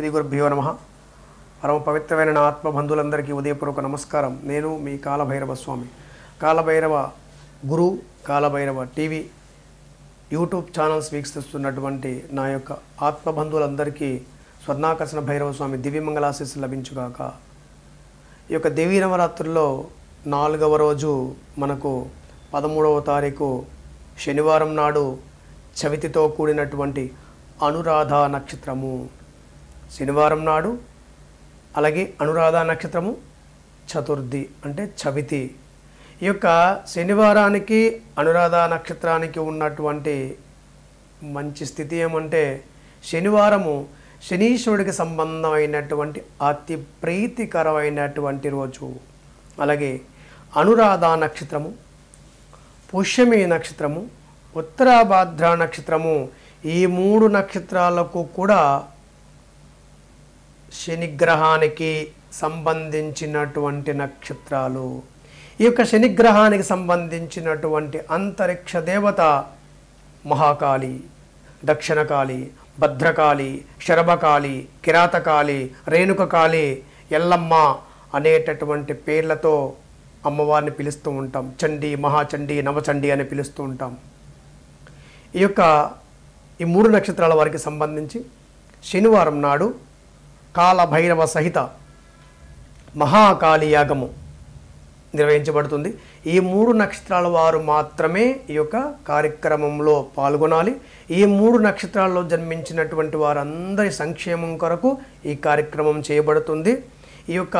శ్రీ గురుభ్యో నమ పరమ పవిత్రమైన నా ఆత్మ బంధువులందరికీ ఉదయపూర్వక నమస్కారం నేను మీ Kalabhairava Swami Kalabhairava Guru Kalabhairava TV YouTube channels వీక్షిస్తున్నటువంటి నా యొక్క ఆత్మ బంధువులందరికీ స్వర్ణాకర్షణ భైరవ స్వామి దివ్యమంగళాశీస్సు లభించుగాక ఈ యొక్క దేవీ నవరాత్రుల్లో నాలుగవ రోజు మనకు పదమూడవ తారీఖు శనివారం నాడు చవితితో కూడినటువంటి అనురాధ నక్షత్రము శనివారం నాడు అలాగే అనురాధ నక్షత్రము చతుర్థి అంటే చవితి ఈ యొక్క శనివారానికి అనురాధ నక్షత్రానికి ఉన్నటువంటి మంచి స్థితి ఏమంటే శనివారము శనీశ్వరుడికి సంబంధమైనటువంటి అతి ప్రీతికరమైనటువంటి రోజు అలాగే అనురాధ నక్షత్రము పుష్యమి నక్షత్రము ఉత్తరాభాద్ర నక్షత్రము ఈ మూడు నక్షత్రాలకు కూడా శనిగ్రహానికి సంబంధించినటువంటి నక్షత్రాలు ఈ యొక్క శనిగ్రహానికి సంబంధించినటువంటి అంతరిక్ష దేవత మహాకాళి దక్షిణకాళి భద్రకాళి శరభకాళి కిరాతకాళి రేణుకకాళి ఎల్లమ్మ అనేటటువంటి పేర్లతో అమ్మవారిని పిలుస్తూ ఉంటాం చండి మహాచండి నవచండి అని పిలుస్తూ ఉంటాం ఈ యొక్క ఈ మూడు నక్షత్రాల వారికి సంబంధించి శనివారం నాడు కాలభైరవ సహిత మహాకాళి యాగము నిర్వహించబడుతుంది ఈ మూడు నక్షత్రాల వారు మాత్రమే ఈ యొక్క కార్యక్రమంలో పాల్గొనాలి ఈ మూడు నక్షత్రాల్లో జన్మించినటువంటి వారందరి సంక్షేమం కొరకు ఈ కార్యక్రమం చేయబడుతుంది ఈ యొక్క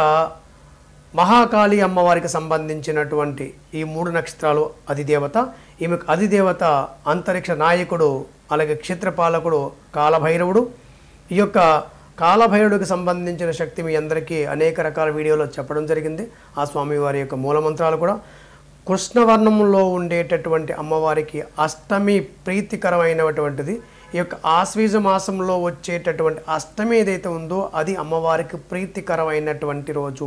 మహాకాళి అమ్మవారికి సంబంధించినటువంటి ఈ మూడు నక్షత్రాలు అధిదేవత ఈమెకు అధిదేవత అంతరిక్ష నాయకుడు అలాగే క్షేత్రపాలకుడు కాలభైరవుడు ఈ యొక్క కాలభైరుడికి సంబంధించిన శక్తి మీ అందరికీ అనేక రకాల వీడియోలో చెప్పడం జరిగింది ఆ స్వామి వారి యొక్క మూలమంత్రాలు కూడా కృష్ణవర్ణంలో ఉండేటటువంటి అమ్మవారికి అష్టమి ప్రీతికరమైనటువంటిది ఈ యొక్క ఆశ్వీజ మాసంలో వచ్చేటటువంటి అష్టమి ఏదైతే ఉందో అది అమ్మవారికి ప్రీతికరమైనటువంటి రోజు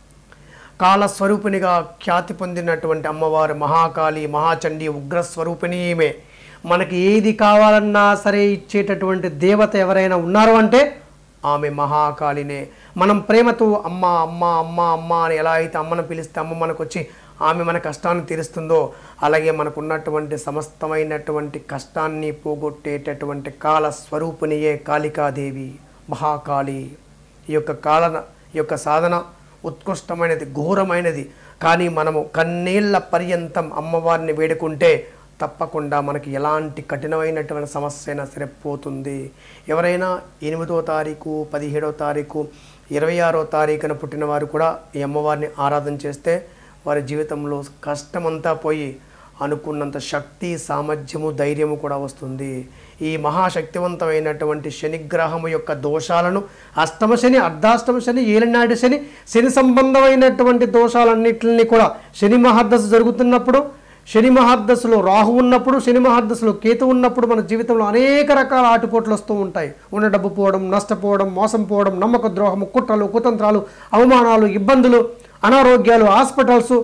కాలస్వరూపిణిగా ఖ్యాతి పొందినటువంటి అమ్మవారు మహాకాళి మహాచండి ఉగ్రస్వరూపిణి ఈమె మనకి ఏది కావాలన్నా సరే ఇచ్చేటటువంటి దేవత ఎవరైనా ఉన్నారు అంటే ఆమె మహాకాళినే మనం ప్రేమతో అమ్మ అమ్మ అమ్మ అమ్మ అని ఎలా అయితే అమ్మను పిలిస్తే అమ్మ మనకు వచ్చి ఆమె మన కష్టాన్ని తీరుస్తుందో అలాగే మనకు ఉన్నటువంటి సమస్తమైనటువంటి కష్టాన్ని పోగొట్టేటటువంటి కాల స్వరూపిణియే కాళికాదేవి మహాకాళి ఈ యొక్క కాలన ఈ యొక్క సాధన ఉత్కృష్టమైనది ఘోరమైనది కానీ మనము కన్నీళ్ల పర్యంతం అమ్మవారిని వేడుకుంటే తప్పకుండా మనకి ఎలాంటి కఠినమైనటువంటి సమస్య అయినా సరే పోతుంది ఎవరైనా ఎనిమిదో తారీఖు పదిహేడో తారీఖు ఇరవై ఆరో తారీఖున పుట్టిన వారు కూడా ఈ అమ్మవారిని ఆరాధన చేస్తే వారి జీవితంలో కష్టమంతా పోయి అనుకున్నంత శక్తి సామర్థ్యము ధైర్యము కూడా వస్తుంది ఈ మహాశక్తివంతమైనటువంటి శనిగ్రహము యొక్క దోషాలను అష్టమ శని అర్ధాష్టమ శని ఏలినాటి శని శని సంబంధమైనటువంటి దోషాలన్నింటినీ కూడా శని మహాదశ జరుగుతున్నప్పుడు శని మహాదశలో రాహు ఉన్నప్పుడు శని మహాదశలో కేతు ఉన్నప్పుడు మన జీవితంలో అనేక రకాల ఆటుపోట్లు వస్తూ ఉంటాయి ఉన్న డబ్బు పోవడం నష్టపోవడం మోసం పోవడం నమ్మక ద్రోహము కుట్రలు కుతంత్రాలు అవమానాలు ఇబ్బందులు అనారోగ్యాలు హాస్పిటల్స్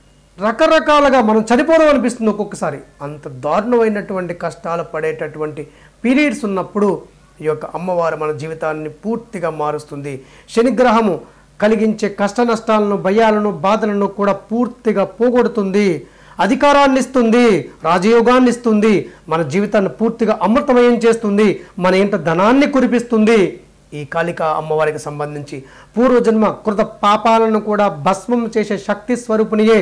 రకరకాలుగా మనం చనిపోవడం అనిపిస్తుంది ఒక్కొక్కసారి అంత దారుణమైనటువంటి కష్టాలు పడేటటువంటి పీరియడ్స్ ఉన్నప్పుడు ఈ యొక్క అమ్మవారు మన జీవితాన్ని పూర్తిగా మారుస్తుంది శనిగ్రహము కలిగించే కష్ట నష్టాలను భయాలను బాధలను కూడా పూర్తిగా పోగొడుతుంది అధికారాన్ని ఇస్తుంది రాజయోగాన్ని ఇస్తుంది మన జీవితాన్ని పూర్తిగా అమృతమయం చేస్తుంది మన ఇంట ధనాన్ని కురిపిస్తుంది ఈ కాళిక అమ్మవారికి సంబంధించి పూర్వజన్మ కృత పాపాలను కూడా భస్మం చేసే శక్తి స్వరూపునియే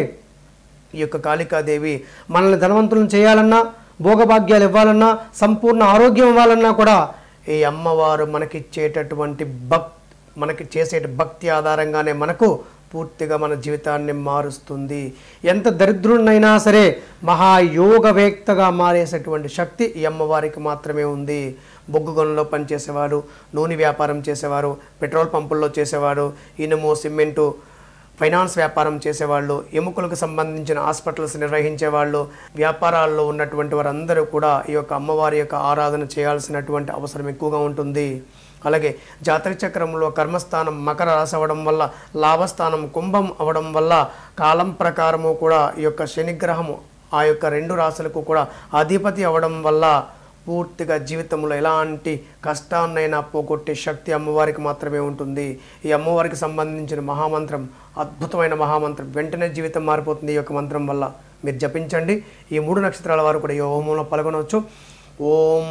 ఈ యొక్క కాళికాదేవి మనల్ని ధనవంతులను చేయాలన్నా భోగభాగ్యాలు ఇవ్వాలన్నా సంపూర్ణ ఆరోగ్యం ఇవ్వాలన్నా కూడా ఈ అమ్మవారు మనకిచ్చేటటువంటి భక్ మనకి చేసే భక్తి ఆధారంగానే మనకు పూర్తిగా మన జీవితాన్ని మారుస్తుంది ఎంత దరిద్రుడినైనా సరే మహాయోగవేత్తగా మారేసేటువంటి శక్తి ఈ అమ్మవారికి మాత్రమే ఉంది బొగ్గు గనుల్లో పనిచేసేవారు నూనె వ్యాపారం చేసేవారు పెట్రోల్ పంపుల్లో చేసేవారు ఇనుము సిమెంటు ఫైనాన్స్ వ్యాపారం చేసేవాళ్ళు ఎముకలకు సంబంధించిన హాస్పిటల్స్ నిర్వహించేవాళ్ళు వ్యాపారాల్లో ఉన్నటువంటి వారందరూ కూడా ఈ యొక్క అమ్మవారి యొక్క ఆరాధన చేయాల్సినటువంటి అవసరం ఎక్కువగా ఉంటుంది అలాగే జాతక చక్రంలో కర్మస్థానం మకర రాశి అవ్వడం వల్ల లాభస్థానం కుంభం అవ్వడం వల్ల కాలం ప్రకారము కూడా ఈ యొక్క శనిగ్రహము ఆ యొక్క రెండు రాశులకు కూడా అధిపతి అవ్వడం వల్ల పూర్తిగా జీవితంలో ఎలాంటి కష్టాన్నైనా పోగొట్టే శక్తి అమ్మవారికి మాత్రమే ఉంటుంది ఈ అమ్మవారికి సంబంధించిన మహామంత్రం అద్భుతమైన మహామంత్రం వెంటనే జీవితం మారిపోతుంది ఈ యొక్క మంత్రం వల్ల మీరు జపించండి ఈ మూడు నక్షత్రాల వారు కూడా ఈ హోమంలో పాల్గొనవచ్చు ఓం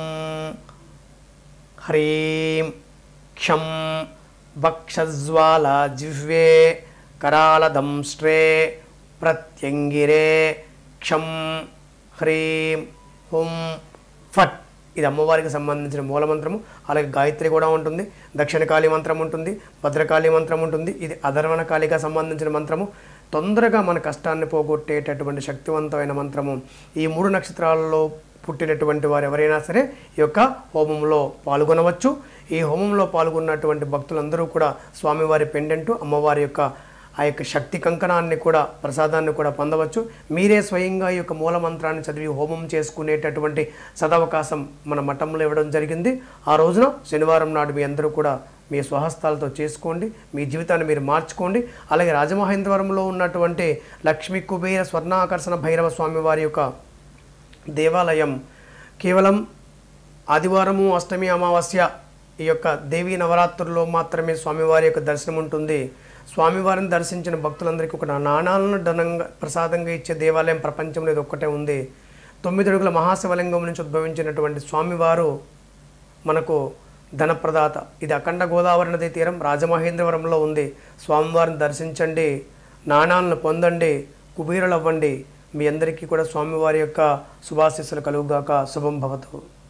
హ్రీం క్షం వక్షజ్వాల జిహ్వే కరాళదంష్ట్రే ప్రత్యంగిరే క్షం హ్రీం హుం ఫట్ ఇది అమ్మవారికి సంబంధించిన మూలమంత్రము అలాగే గాయత్రి కూడా ఉంటుంది దక్షిణకాళి మంత్రం ఉంటుంది భద్రకాళి మంత్రం ఉంటుంది ఇది అధర్వణ కాళిగా సంబంధించిన మంత్రము తొందరగా మన కష్టాన్ని పోగొట్టేటటువంటి శక్తివంతమైన మంత్రము ఈ మూడు నక్షత్రాలలో పుట్టినటువంటి వారు ఎవరైనా సరే ఈ యొక్క హోమంలో పాల్గొనవచ్చు ఈ హోమంలో పాల్గొన్నటువంటి భక్తులందరూ కూడా స్వామివారి పెండెంటు అమ్మవారి యొక్క ఆ యొక్క శక్తి కంకణాన్ని కూడా ప్రసాదాన్ని కూడా పొందవచ్చు మీరే స్వయంగా ఈ యొక్క మూల మంత్రాన్ని చదివి హోమం చేసుకునేటటువంటి సదవకాశం మన మఠంలో ఇవ్వడం జరిగింది ఆ రోజున శనివారం నాడు మీ అందరూ కూడా మీ స్వహస్తాలతో చేసుకోండి మీ జీవితాన్ని మీరు మార్చుకోండి అలాగే రాజమహేంద్రవరంలో ఉన్నటువంటి లక్ష్మీ కుబేర స్వర్ణాకర్షణ భైరవ స్వామి వారి యొక్క దేవాలయం కేవలం ఆదివారము అష్టమి అమావాస్య ఈ యొక్క దేవీ నవరాత్రుల్లో మాత్రమే స్వామివారి యొక్క దర్శనం ఉంటుంది స్వామివారిని దర్శించిన భక్తులందరికీ ఒక నాణాలను ధనంగా ప్రసాదంగా ఇచ్చే దేవాలయం ప్రపంచంలో ఇది ఒక్కటే ఉంది తొమ్మిది అడుగుల మహాశివలింగం నుంచి ఉద్భవించినటువంటి స్వామివారు మనకు ధనప్రదాత ఇది అఖండ గోదావరి నది తీరం రాజమహేంద్రవరంలో ఉంది స్వామివారిని దర్శించండి నాణాలను పొందండి కుబీరులు అవ్వండి మీ అందరికీ కూడా స్వామివారి యొక్క శుభాశీస్సులు కలుగుగాక శుభం భవతు